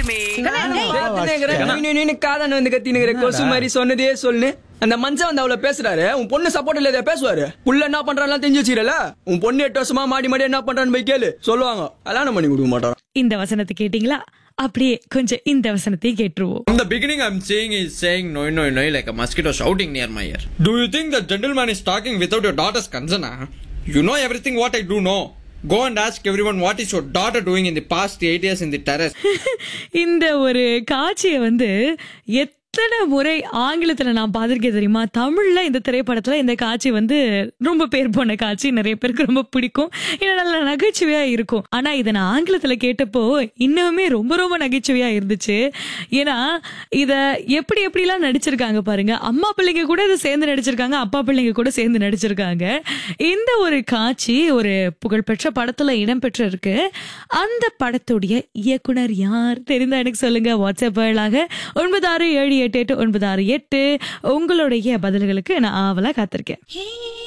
மட்டுமே காதன் வந்து கத்தினுங்கிற கொசு மாதிரி சொன்னதே சொல்லு அந்த மனுஷன் வந்து அவ்வளவு பேசுறாரு உன் பொண்ணு சப்போர்ட் இல்ல பேசுவாரு புள்ள என்ன பண்றான்னு தெரிஞ்சு வச்சுக்கிறல உன் பொண்ணு எட்டு வருஷமா மாடி மாடி என்ன பண்றான்னு போய் கேளு சொல்லுவாங்க கல்யாணம் பண்ணி கொடுக்க மாட்டான் இந்த வசனத்தை கேட்டீங்களா அப்படியே கொஞ்சம் இந்த வசனத்தையும் கேட்டுருவோம் From the beginning, I'm seeing is saying noi noi noi like a mosquito shouting near my ear. Do you think the gentleman is talking without your daughter's consent? Huh? You know everything what I do know. Go and ask everyone what is your daughter doing in the past eight years in the terrace. இந்த ஒரு காட்சியை வந்து எத்தனை முறை ஆங்கிலத்துல நான் பார்த்திருக்கேன் தெரியுமா தமிழ்ல இந்த திரைப்படத்துல இந்த காட்சி வந்து ரொம்ப பேர் போன காட்சி நிறைய பேருக்கு ரொம்ப பிடிக்கும் ஏன்னா நல்ல நகைச்சுவையா இருக்கும் ஆனா இதை நான் ஆங்கிலத்துல கேட்டப்போ இன்னுமே ரொம்ப ரொம்ப நகைச்சுவையா இருந்துச்சு ஏன்னா இத எப்படி எப்படிலாம் நடிச்சிருக்காங்க பாருங்க அம்மா பிள்ளைங்க கூட இதை சேர்ந்து நடிச்சிருக்காங்க அப்பா பிள்ளைங்க கூட சேர்ந்து நடிச்சிருக்காங்க இந்த ஒரு காட்சி ஒரு புகழ்பெற்ற படத்துல இடம்பெற்று இருக்கு அந்த படத்துடைய இயக்குனர் யார் தெரிந்தா எனக்கு சொல்லுங்க வாட்ஸ்அப் வாயிலாக ஒன்பது ஆறு ஏழு எட்டு எட்டு ஒன்பது ஆறு எட்டு உங்களுடைய பதில்களுக்கு நான் ஆவலா காத்திருக்கேன்